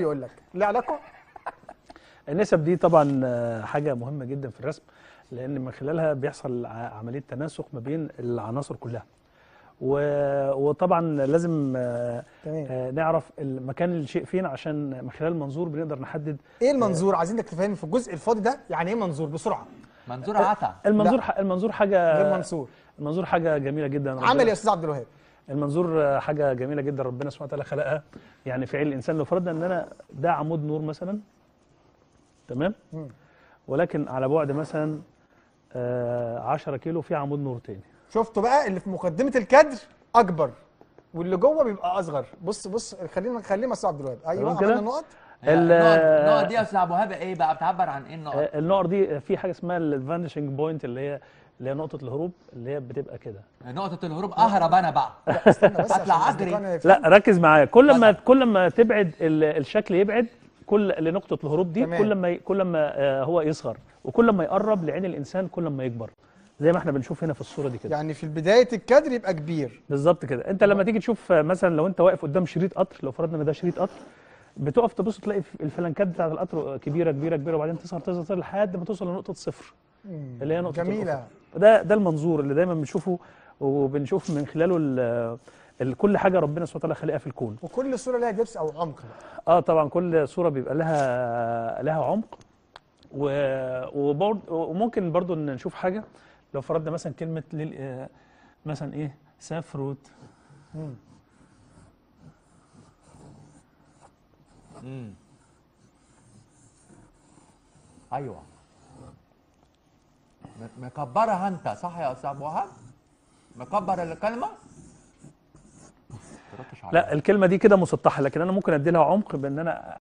يقول لك لا علاقه النسب دي طبعا آه، حاجه مهمه جدا في الرسم لان من خلالها بيحصل ع- عمليه تناسق ما بين العناصر كلها و- وطبعا لازم آه، تمام آه، نعرف المكان الشيء فين عشان من خلال المنظور بنقدر نحدد ايه المنظور عايزينك تفهمني في الجزء الفاضي ده يعني ايه منظور بسرعه منظور عتا المنظور لا. ح- المنظور حاجه غير منصور المنظور حاجه جميله جدا ربنا- عمل يا استاذ عبد الوهاب المنظور آه، حاجه جميله جدا ربنا سبحانه وتعالى خلقها يعني في عين الانسان لو فرضنا ان انا ده عمود نور مثلا تمام مم. ولكن على بعد مثلا آه 10 كيلو في عمود نور تاني شفتوا بقى اللي في مقدمه الكادر اكبر واللي جوه بيبقى اصغر بص بص خلينا خلينا مع استاذ عبد الوهاب ايوه تمام كده؟ عملنا نقط ال- النقط النقط دي يا استاذ ابو وهاب ايه بقى بتعبر عن ايه النقط؟ آه النقط دي في حاجه اسمها الفانيشنج بوينت اللي هي اللي هي نقطه الهروب اللي هي بتبقى كده نقطة الهروب اهرب انا بقى لا استنى بس هطلع عشان أجري. أصدقائنا يفهموا. لا ركز معايا كل ما اتفضل. كل ما تبعد ال- الشكل يبعد كل لنقطه الهروب دي تمام. كل ما ي- كل ما آه هو يصغر وكل ما يقرب لعين الانسان كل ما يكبر زي ما احنا بنشوف هنا في الصوره دي كده يعني في بدايه الكادر يبقى كبير بالظبط كده انت لما تيجي تشوف آه، مثلا لو انت واقف قدام شريط قطر لو فرضنا ان ده شريط قطر بتقف تبص تلاقي في الفلنكات بتاعت القطر كبيره كبيره كبيره وبعدين تصغر تصغر تصغر لحد ما توصل لنقطه صفر مم. اللي هي نقطه جميله الأفق. ده ده المنظور اللي دايما بنشوفه وبنشوف من خلاله ال- ال- كل حاجه ربنا سبحانه وتعالى خلقها في الكون وكل صوره لها دبس او عمق بقى اه طبعا كل صوره بيبقى لها لها عمق و- وبرض- وممكن برضو ان نشوف حاجه لو فرضنا مثلا كلمه لل آه، مثلا ايه سافروت مم. مم. ايوه م- مكبرها انت صح يا استاذ ابو وهاب؟ مكبر الكلمة؟ تردش عليا. لا الكلمه دي كده مسطحه لكن انا ممكن ادي لها عمق بان انا